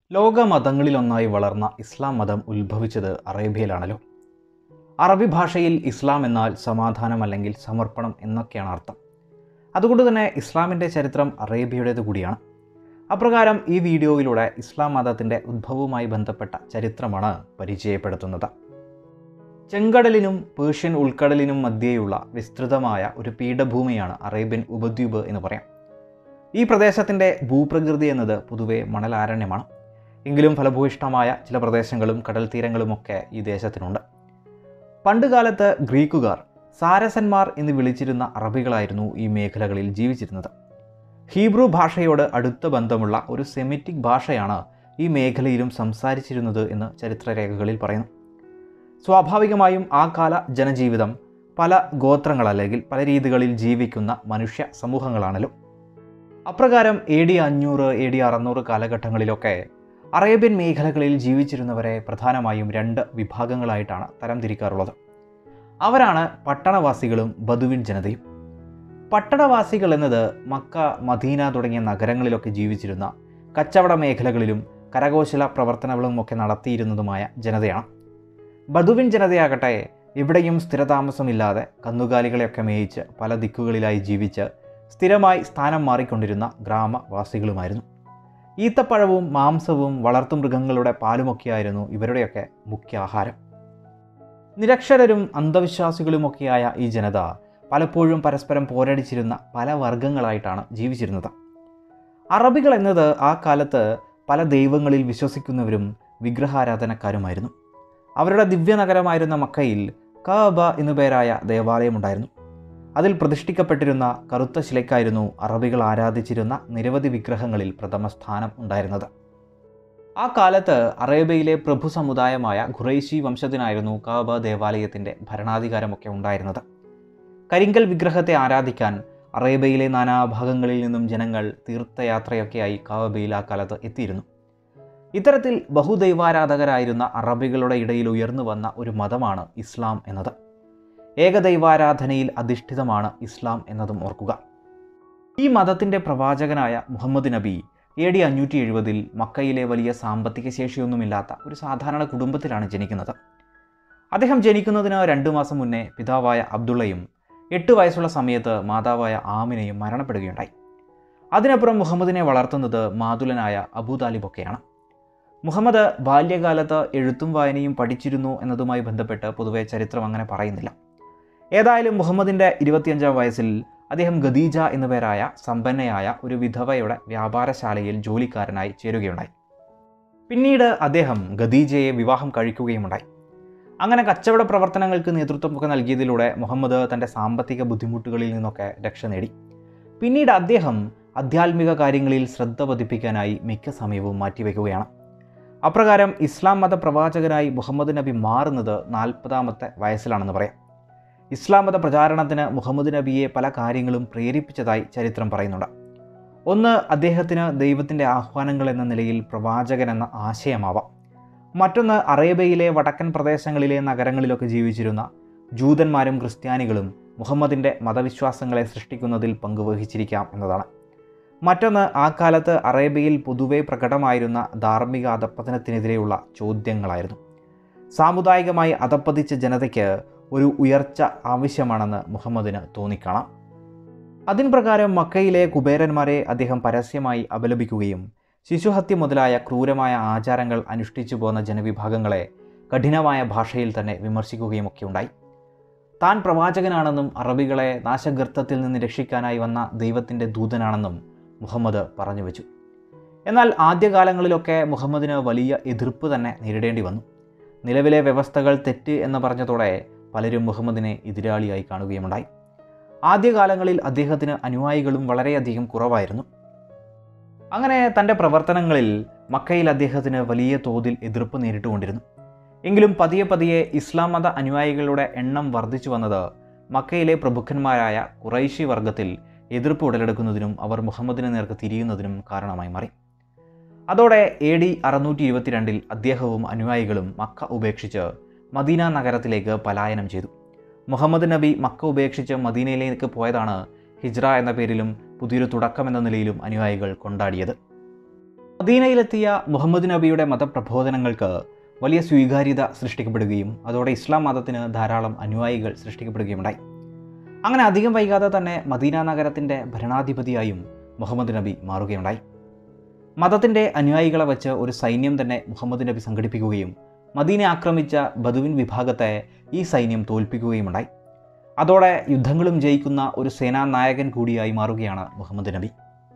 ലോകമതങ്ങളിലൊന്നായി വളർന്ന ഇസ്ലാം മതം ഉത്ഭവിച്ചത് അറേബ്യയിലാണല്ലോ അറബി ഭാഷയിൽ ഇസ്ലാം എന്നാൽ സമാധാനം അല്ലെങ്കിൽ സമർപ്പണം എന്നൊക്കെയാണ് അർത്ഥം അതുകൊണ്ട് തന്നെ ഇസ്ലാമിൻ്റെ ചരിത്രം അറേബ്യയുടേത് കൂടിയാണ് അപ്രകാരം ഈ വീഡിയോയിലൂടെ ഇസ്ലാം മതത്തിൻ്റെ ഉദ്ഭവവുമായി ബന്ധപ്പെട്ട ചരിത്രമാണ് പരിചയപ്പെടുത്തുന്നത് ചെങ്കടലിനും പേർഷ്യൻ ഉൾക്കടലിനും മധ്യേയുള്ള വിസ്തൃതമായ ഒരു പീഠഭൂമിയാണ് അറേബ്യൻ ഉപദ്വീപ് എന്ന് പറയാം ഈ പ്രദേശത്തിൻ്റെ ഭൂപ്രകൃതി എന്നത് പൊതുവെ മണലാരണ്യമാണ് എങ്കിലും ഫലഭൂയിഷ്ടമായ ചില പ്രദേശങ്ങളും കടൽ തീരങ്ങളുമൊക്കെ ഈ ദേശത്തിനുണ്ട് പണ്ടുകാലത്ത് ഗ്രീക്കുകാർ സാരസന്മാർ എന്ന് വിളിച്ചിരുന്ന അറബികളായിരുന്നു ഈ മേഖലകളിൽ ജീവിച്ചിരുന്നത് ഹീബ്രു ഭാഷയോട് അടുത്ത ബന്ധമുള്ള ഒരു സെമിറ്റിക് ഭാഷയാണ് ഈ മേഖലയിലും സംസാരിച്ചിരുന്നത് എന്ന് ചരിത്രരേഖകളിൽ പറയുന്നു സ്വാഭാവികമായും ആ കാല ജനജീവിതം പല ഗോത്രങ്ങൾ അല്ലെങ്കിൽ പല രീതികളിൽ ജീവിക്കുന്ന മനുഷ്യ സമൂഹങ്ങളാണല്ലോ അപ്രകാരം എ ഡി അഞ്ഞൂറ് എ ഡി അറുന്നൂറ് കാലഘട്ടങ്ങളിലൊക്കെ അറേബ്യൻ മേഖലകളിൽ ജീവിച്ചിരുന്നവരെ പ്രധാനമായും രണ്ട് വിഭാഗങ്ങളായിട്ടാണ് തരംതിരിക്കാറുള്ളത് അവരാണ് പട്ടണവാസികളും ബദുവിൻ ജനതയും പട്ടണവാസികൾ എന്നത് മക്ക മദീന തുടങ്ങിയ നഗരങ്ങളിലൊക്കെ ജീവിച്ചിരുന്ന കച്ചവട മേഖലകളിലും കരകൗശല പ്രവർത്തനങ്ങളും ഒക്കെ നടത്തിയിരുന്നതുമായ ജനതയാണ് ബദുവിൻ ജനതയാകട്ടെ എവിടെയും സ്ഥിരതാമസമില്ലാതെ കന്നുകാലികളെയൊക്കെ മേയിച്ച് പല ദിക്കുകളിലായി ജീവിച്ച് സ്ഥിരമായി സ്ഥാനം മാറിക്കൊണ്ടിരുന്ന ഗ്രാമവാസികളുമായിരുന്നു ഈത്തപ്പഴവും മാംസവും വളർത്തുമൃഗങ്ങളുടെ പാലുമൊക്കെയായിരുന്നു ഇവരുടെയൊക്കെ മുഖ്യ ആഹാരം നിരക്ഷരരും അന്ധവിശ്വാസികളുമൊക്കെയായ ഈ ജനത പലപ്പോഴും പരസ്പരം പോരടിച്ചിരുന്ന പല വർഗങ്ങളായിട്ടാണ് ജീവിച്ചിരുന്നത് അറബികൾ എന്നത് ആ കാലത്ത് പല ദൈവങ്ങളിൽ വിശ്വസിക്കുന്നവരും വിഗ്രഹാരാധനക്കാരുമായിരുന്നു അവരുടെ ദിവ്യനഗരമായിരുന്ന മക്കയിൽ കാബ എന്നു പേരായ ദേവാലയമുണ്ടായിരുന്നു അതിൽ പ്രതിഷ്ഠിക്കപ്പെട്ടിരുന്ന കറുത്ത ശിലയ്ക്കായിരുന്നു അറബികൾ ആരാധിച്ചിരുന്ന നിരവധി വിഗ്രഹങ്ങളിൽ പ്രഥമ സ്ഥാനം ഉണ്ടായിരുന്നത് ആ കാലത്ത് അറേബ്യയിലെ പ്രഭു സമുദായമായ ഖുറൈശി വംശത്തിനായിരുന്നു കാബ ദേവാലയത്തിൻ്റെ ഭരണാധികാരമൊക്കെ ഉണ്ടായിരുന്നത് കരിങ്കൽ വിഗ്രഹത്തെ ആരാധിക്കാൻ അറേബ്യയിലെ നാനാഭാഗങ്ങളിൽ നിന്നും ജനങ്ങൾ തീർത്ഥയാത്രയൊക്കെയായി കാബയിൽ ആ കാലത്ത് എത്തിയിരുന്നു ഇത്തരത്തിൽ ബഹുദൈവാരാധകരായിരുന്ന അറബികളുടെ ഇടയിൽ ഉയർന്നു വന്ന ഒരു മതമാണ് ഇസ്ലാം എന്നത് ഏകദൈവാരാധനയിൽ അധിഷ്ഠിതമാണ് ഇസ്ലാം എന്നതും ഓർക്കുക ഈ മതത്തിൻ്റെ പ്രവാചകനായ മുഹമ്മദ് നബി എ ഡി അഞ്ഞൂറ്റി എഴുപതിൽ മക്കയിലെ വലിയ സാമ്പത്തിക ശേഷിയൊന്നുമില്ലാത്ത ഒരു സാധാരണ കുടുംബത്തിലാണ് ജനിക്കുന്നത് അദ്ദേഹം ജനിക്കുന്നതിന് രണ്ടു മാസം മുന്നേ പിതാവായ അബ്ദുള്ളയും എട്ട് വയസ്സുള്ള സമയത്ത് മാതാവായ ആമിനയും മരണപ്പെടുകയുണ്ടായി അതിനപ്പുറം മുഹമ്മദിനെ വളർത്തുന്നത് മാതുലനായ അബൂതാലിബൊക്കെയാണ് മുഹമ്മദ് ബാല്യകാലത്ത് എഴുത്തും വായനയും പഠിച്ചിരുന്നു എന്നതുമായി ബന്ധപ്പെട്ട് പൊതുവെ ചരിത്രം അങ്ങനെ പറയുന്നില്ല ഏതായാലും മുഹമ്മദിൻ്റെ ഇരുപത്തിയഞ്ചാം വയസ്സിൽ അദ്ദേഹം ഖദീജ എന്നു പേരായ സമ്പന്നയായ ഒരു വിധവയുടെ വ്യാപാരശാലയിൽ ജോലിക്കാരനായി ചേരുകയുണ്ടായി പിന്നീട് അദ്ദേഹം ഖദീജയെ വിവാഹം കഴിക്കുകയുമുണ്ടായി അങ്ങനെ കച്ചവട പ്രവർത്തനങ്ങൾക്ക് നേതൃത്വമൊക്കെ നൽകിയതിലൂടെ മുഹമ്മദ് തൻ്റെ സാമ്പത്തിക ബുദ്ധിമുട്ടുകളിൽ നിന്നൊക്കെ രക്ഷ നേടി പിന്നീട് അദ്ദേഹം ആധ്യാത്മിക കാര്യങ്ങളിൽ ശ്രദ്ധ പതിപ്പിക്കാനായി മിക്ക സമയവും മാറ്റിവെക്കുകയാണ് അപ്രകാരം ഇസ്ലാം മത പ്രവാചകനായി മുഹമ്മദ് നബി മാറുന്നത് നാൽപ്പതാമത്തെ വയസ്സിലാണെന്ന് പറയാം ഇസ്ലാം മത പ്രചാരണത്തിന് മുഹമ്മദ് നബിയെ പല കാര്യങ്ങളും പ്രേരിപ്പിച്ചതായി ചരിത്രം പറയുന്നുണ്ട് ഒന്ന് അദ്ദേഹത്തിന് ദൈവത്തിൻ്റെ ആഹ്വാനങ്ങൾ എന്ന നിലയിൽ പ്രവാചകൻ എന്ന ആശയമാവാം മറ്റൊന്ന് അറേബ്യയിലെ വടക്കൻ പ്രദേശങ്ങളിലെ നഗരങ്ങളിലൊക്കെ ജീവിച്ചിരുന്ന ജൂതന്മാരും ക്രിസ്ത്യാനികളും മുഹമ്മദിൻ്റെ മതവിശ്വാസങ്ങളെ സൃഷ്ടിക്കുന്നതിൽ പങ്കുവഹിച്ചിരിക്കാം എന്നതാണ് മറ്റൊന്ന് ആ കാലത്ത് അറേബ്യയിൽ പൊതുവെ പ്രകടമായിരുന്ന ധാർമ്മിക അധപ്പതനത്തിനെതിരെയുള്ള ചോദ്യങ്ങളായിരുന്നു സാമുദായികമായി അധപ്പതിച്ച ജനതയ്ക്ക് ഒരു ഉയർച്ച ആവശ്യമാണെന്ന് മുഹമ്മദിന് തോന്നിക്കാണാം അതിൻ പ്രകാരം മക്കയിലെ കുബേരന്മാരെ അദ്ദേഹം പരസ്യമായി അപലപിക്കുകയും ശിശുഹത്യ മുതലായ ക്രൂരമായ ആചാരങ്ങൾ അനുഷ്ഠിച്ചു പോന്ന ജനവിഭാഗങ്ങളെ കഠിനമായ ഭാഷയിൽ തന്നെ വിമർശിക്കുകയുമൊക്കെ ഉണ്ടായി താൻ പ്രവാചകനാണെന്നും അറബികളെ നാശഗർത്തത്തിൽ നിന്ന് രക്ഷിക്കാനായി വന്ന ദൈവത്തിൻ്റെ ദൂതനാണെന്നും മുഹമ്മദ് പറഞ്ഞു വെച്ചു എന്നാൽ ആദ്യകാലങ്ങളിലൊക്കെ മുഹമ്മദിന് വലിയ എതിർപ്പ് തന്നെ നേരിടേണ്ടി വന്നു നിലവിലെ വ്യവസ്ഥകൾ തെറ്റ് എന്ന് പറഞ്ഞതോടെ പലരും മുഹമ്മദിനെ എതിരാളിയായി കാണുകയുമുണ്ടായി ആദ്യകാലങ്ങളിൽ അദ്ദേഹത്തിന് അനുയായികളും വളരെയധികം കുറവായിരുന്നു അങ്ങനെ തൻ്റെ പ്രവർത്തനങ്ങളിൽ മക്കയിൽ അദ്ദേഹത്തിന് വലിയ തോതിൽ എതിർപ്പ് നേരിട്ടുകൊണ്ടിരുന്നു എങ്കിലും പതിയെ പതിയെ ഇസ്ലാം മത അനുയായികളുടെ എണ്ണം വർദ്ധിച്ചു വന്നത് മക്കയിലെ പ്രഭുക്കന്മാരായ കുറൈശി വർഗത്തിൽ എതിർപ്പ് ഉടലെടുക്കുന്നതിനും അവർ മുഹമ്മദിന് നേർക്ക് തിരിയുന്നതിനും കാരണമായി മാറി അതോടെ എ ഡി അറുന്നൂറ്റി ഇരുപത്തിരണ്ടിൽ അദ്ദേഹവും അനുയായികളും മക്ക ഉപേക്ഷിച്ച് മദീന നഗരത്തിലേക്ക് പലായനം ചെയ്തു മുഹമ്മദ് നബി മക്ക ഉപേക്ഷിച്ച് മദീനയിലേക്ക് പോയതാണ് ഹിജ്ര എന്ന പേരിലും പുതിയൊരു തുടക്കം എന്ന നിലയിലും അനുയായികൾ കൊണ്ടാടിയത് മദീനയിലെത്തിയ മുഹമ്മദ് നബിയുടെ മതപ്രബോധനങ്ങൾക്ക് വലിയ സ്വീകാര്യത സൃഷ്ടിക്കപ്പെടുകയും അതോടെ ഇസ്ലാം മതത്തിന് ധാരാളം അനുയായികൾ സൃഷ്ടിക്കപ്പെടുകയുണ്ടായി അങ്ങനെ അധികം വൈകാതെ തന്നെ മദീന നഗരത്തിൻ്റെ ഭരണാധിപതിയായും മുഹമ്മദ് നബി മാറുകയുണ്ടായി മതത്തിൻ്റെ അനുയായികളെ വച്ച് ഒരു സൈന്യം തന്നെ മുഹമ്മദ് നബി സംഘടിപ്പിക്കുകയും മദീന ആക്രമിച്ച ബദുവിൻ വിഭാഗത്തെ ഈ സൈന്യം തോൽപ്പിക്കുകയുമുണ്ടായി അതോടെ യുദ്ധങ്ങളും ജയിക്കുന്ന ഒരു സേനാ നായകൻ കൂടിയായി മാറുകയാണ് മുഹമ്മദ് നബി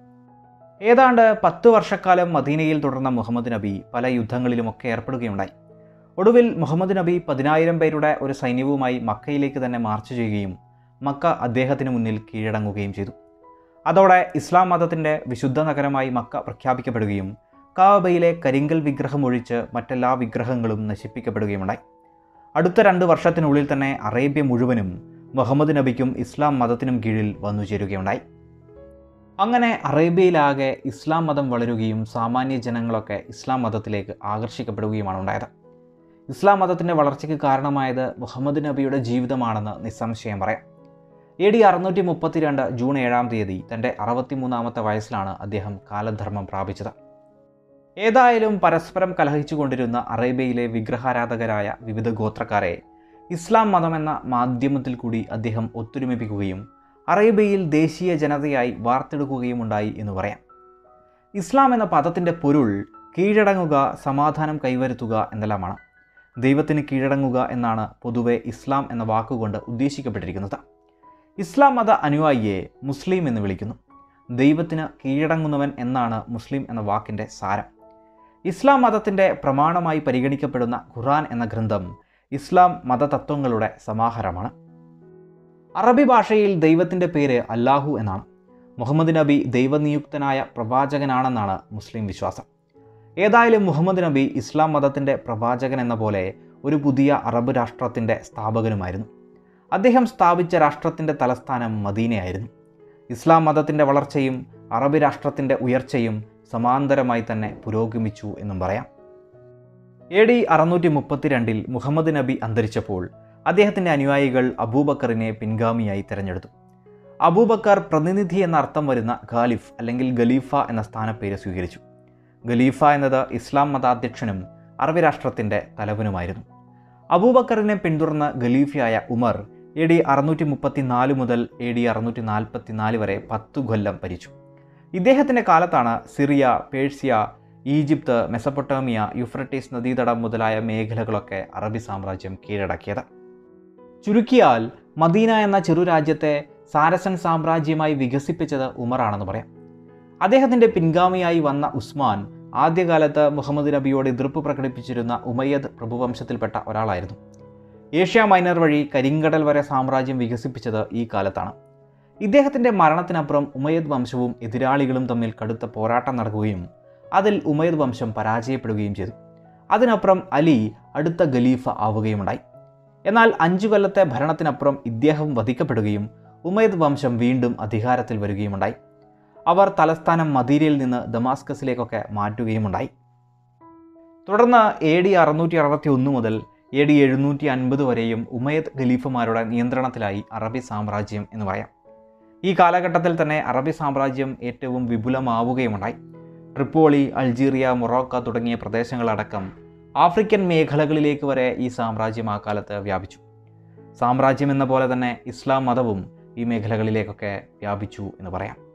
ഏതാണ്ട് പത്ത് വർഷക്കാലം മദീനയിൽ തുടർന്ന മുഹമ്മദ് നബി പല യുദ്ധങ്ങളിലുമൊക്കെ ഏർപ്പെടുകയുണ്ടായി ഒടുവിൽ മുഹമ്മദ് നബി പതിനായിരം പേരുടെ ഒരു സൈന്യവുമായി മക്കയിലേക്ക് തന്നെ മാർച്ച് ചെയ്യുകയും മക്ക അദ്ദേഹത്തിന് മുന്നിൽ കീഴടങ്ങുകയും ചെയ്തു അതോടെ ഇസ്ലാം മതത്തിൻ്റെ വിശുദ്ധ നഗരമായി മക്ക പ്രഖ്യാപിക്കപ്പെടുകയും കാബയിലെ കരിങ്കൽ വിഗ്രഹം ഒഴിച്ച് മറ്റെല്ലാ വിഗ്രഹങ്ങളും നശിപ്പിക്കപ്പെടുകയുമുണ്ടായി അടുത്ത രണ്ട് വർഷത്തിനുള്ളിൽ തന്നെ അറേബ്യ മുഴുവനും മുഹമ്മദ് നബിക്കും ഇസ്ലാം മതത്തിനും കീഴിൽ വന്നു ചേരുകയുണ്ടായി അങ്ങനെ അറേബ്യയിലാകെ ഇസ്ലാം മതം വളരുകയും സാമാന്യ ജനങ്ങളൊക്കെ ഇസ്ലാം മതത്തിലേക്ക് ആകർഷിക്കപ്പെടുകയുമാണ് ഉണ്ടായത് ഇസ്ലാം മതത്തിൻ്റെ വളർച്ചയ്ക്ക് കാരണമായത് മുഹമ്മദ് നബിയുടെ ജീവിതമാണെന്ന് നിസ്സംശയം പറയാം എ ഡി അറുന്നൂറ്റി മുപ്പത്തിരണ്ട് ജൂൺ ഏഴാം തീയതി തൻ്റെ അറുപത്തിമൂന്നാമത്തെ വയസ്സിലാണ് അദ്ദേഹം കാലധർമ്മം പ്രാപിച്ചത് ഏതായാലും പരസ്പരം കലഹിച്ചുകൊണ്ടിരുന്ന അറേബ്യയിലെ വിഗ്രഹാരാധകരായ വിവിധ ഗോത്രക്കാരെ ഇസ്ലാം മതമെന്ന മാധ്യമത്തിൽ കൂടി അദ്ദേഹം ഒത്തൊരുമിപ്പിക്കുകയും അറേബ്യയിൽ ദേശീയ ജനതയായി വാർത്തെടുക്കുകയും ഉണ്ടായി എന്ന് പറയാം ഇസ്ലാം എന്ന പദത്തിൻ്റെ പൊരുൾ കീഴടങ്ങുക സമാധാനം കൈവരുത്തുക എന്നെല്ലാമാണ് ദൈവത്തിന് കീഴടങ്ങുക എന്നാണ് പൊതുവെ ഇസ്ലാം എന്ന വാക്കുകൊണ്ട് ഉദ്ദേശിക്കപ്പെട്ടിരിക്കുന്നത് ഇസ്ലാം മത അനുയായിയെ മുസ്ലിം എന്ന് വിളിക്കുന്നു ദൈവത്തിന് കീഴടങ്ങുന്നവൻ എന്നാണ് മുസ്ലിം എന്ന വാക്കിൻ്റെ സാരം ഇസ്ലാം മതത്തിൻ്റെ പ്രമാണമായി പരിഗണിക്കപ്പെടുന്ന ഖുറാൻ എന്ന ഗ്രന്ഥം ഇസ്ലാം മതതത്വങ്ങളുടെ സമാഹാരമാണ് അറബി ഭാഷയിൽ ദൈവത്തിൻ്റെ പേര് അല്ലാഹു എന്നാണ് മുഹമ്മദ് നബി ദൈവനിയുക്തനായ പ്രവാചകനാണെന്നാണ് മുസ്ലിം വിശ്വാസം ഏതായാലും മുഹമ്മദ് നബി ഇസ്ലാം മതത്തിൻ്റെ പ്രവാചകൻ എന്ന പോലെ ഒരു പുതിയ അറബ് രാഷ്ട്രത്തിൻ്റെ സ്ഥാപകനുമായിരുന്നു അദ്ദേഹം സ്ഥാപിച്ച രാഷ്ട്രത്തിൻ്റെ തലസ്ഥാനം മദീനയായിരുന്നു ഇസ്ലാം മതത്തിൻ്റെ വളർച്ചയും അറബ് രാഷ്ട്രത്തിൻ്റെ ഉയർച്ചയും സമാന്തരമായി തന്നെ പുരോഗമിച്ചു എന്നും പറയാം എ ഡി അറുന്നൂറ്റി മുപ്പത്തിരണ്ടിൽ മുഹമ്മദ് നബി അന്തരിച്ചപ്പോൾ അദ്ദേഹത്തിൻ്റെ അനുയായികൾ അബൂബക്കറിനെ പിൻഗാമിയായി തിരഞ്ഞെടുത്തു അബൂബക്കർ പ്രതിനിധി എന്ന അർത്ഥം വരുന്ന ഖാലിഫ് അല്ലെങ്കിൽ ഖലീഫ എന്ന സ്ഥാനപ്പേര് സ്വീകരിച്ചു ഖലീഫ എന്നത് ഇസ്ലാം മതാധ്യക്ഷനും അറബി രാഷ്ട്രത്തിൻ്റെ തലവനുമായിരുന്നു അബൂബക്കറിനെ പിന്തുടർന്ന ഖലീഫയായ ഉമർ എ ഡി അറുന്നൂറ്റി മുപ്പത്തി നാല് മുതൽ എ ഡി അറുന്നൂറ്റി നാൽപ്പത്തി നാല് വരെ പത്തു കൊല്ലം ഭരിച്ചു ഇദ്ദേഹത്തിൻ്റെ കാലത്താണ് Syria Persia Egypt Mesopotamia Euphrates നദീതടം മുതലായ മേഖലകളൊക്കെ അറബി സാമ്രാജ്യം കീഴടക്കിയത് ചുരുക്കിയാൽ മദീന എന്ന ചെറു രാജ്യത്തെ സാരസൻ സാമ്രാജ്യമായി വികസിപ്പിച്ചത് ഉമറാണെന്ന് പറയാം അദ്ദേഹത്തിൻ്റെ പിൻഗാമിയായി വന്ന ഉസ്മാൻ ആദ്യകാലത്ത് മുഹമ്മദ് നബിയോട് എതിർപ്പ് പ്രകടിപ്പിച്ചിരുന്ന ഉമയ്യദ് പ്രഭുവംശത്തിൽപ്പെട്ട ഒരാളായിരുന്നു ഏഷ്യ മൈനർ വഴി കരിങ്കടൽ വരെ സാമ്രാജ്യം വികസിപ്പിച്ചത് ഈ കാലത്താണ് ഇദ്ദേഹത്തിൻ്റെ മരണത്തിനപ്പുറം ഉമയ്യദ് വംശവും എതിരാളികളും തമ്മിൽ കടുത്ത പോരാട്ടം നടക്കുകയും അതിൽ ഉമയ്യദ് വംശം പരാജയപ്പെടുകയും ചെയ്തു അതിനപ്പുറം അലി അടുത്ത ഖലീഫ ആവുകയുമുണ്ടായി എന്നാൽ അഞ്ചു കൊല്ലത്തെ ഭരണത്തിനപ്പുറം ഇദ്ദേഹം വധിക്കപ്പെടുകയും ഉമയ്യദ് വംശം വീണ്ടും അധികാരത്തിൽ വരികയുമുണ്ടായി അവർ തലസ്ഥാനം മദീരയിൽ നിന്ന് ദമാസ്കസിലേക്കൊക്കെ മാറ്റുകയുമുണ്ടായി തുടർന്ന് എ ഡി അറുന്നൂറ്റി അറുപത്തി ഒന്ന് മുതൽ എ ഡി എഴുന്നൂറ്റി അൻപത് വരെയും ഉമയ്യദ് ഖലീഫുമാരുടെ നിയന്ത്രണത്തിലായി അറബി സാമ്രാജ്യം എന്ന് പറയാം ഈ കാലഘട്ടത്തിൽ തന്നെ അറബി സാമ്രാജ്യം ഏറ്റവും വിപുലമാവുകയുമുണ്ടായി ട്രിപ്പോളി അൾജീറിയ മൊറോക്ക തുടങ്ങിയ പ്രദേശങ്ങളടക്കം ആഫ്രിക്കൻ മേഖലകളിലേക്ക് വരെ ഈ സാമ്രാജ്യം ആ കാലത്ത് വ്യാപിച്ചു സാമ്രാജ്യം എന്ന പോലെ തന്നെ ഇസ്ലാം മതവും ഈ മേഖലകളിലേക്കൊക്കെ വ്യാപിച്ചു എന്ന് പറയാം